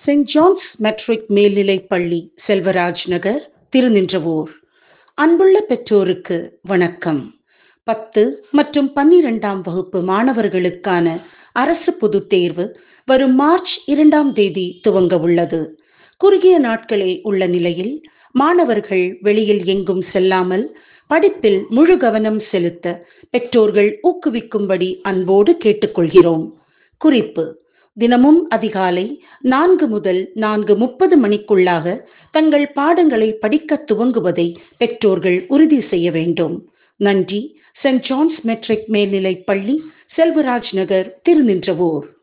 Saint John's matric மேல்நிலைப் பள்ளி செல்வராஜ் நகர் திருநின்றவூர் அன்புள்ள பெற்றோருக்கு வணக்கம் பத்து மற்றும் பன்னிரெண்டாம் வகுப்பு மாணவர்களுக்கான அரசு பொதுத் தேர்வு வரும் மார்ச் இரண்டாம் தேதி துவங்க உள்ளது குறுகிய நாட்களே உள்ள நிலையில் மாணவர்கள் வெளியில் எங்கும் செல்லாமல் படிப்பில் முழு கவனம் செலுத்த பெற்றோர்கள் ஊக்குவிக்கும்படி அன்போடு கேட்டுக்கொள்கிறோம் குறிப்பு தினமும் அதிகாலை நான்கு முதல் நான்கு முப்பது மணிக்குள்ளாக தங்கள் பாடங்களை படிக்க துவங்குவதை பெற்றோர்கள் உறுதி செய்ய வேண்டும் நன்றி சென்ட் ஜான்ஸ் மெட்ரிக் மேல்நிலைப் பள்ளி செல்வராஜ் நகர் திருநின்றவூர்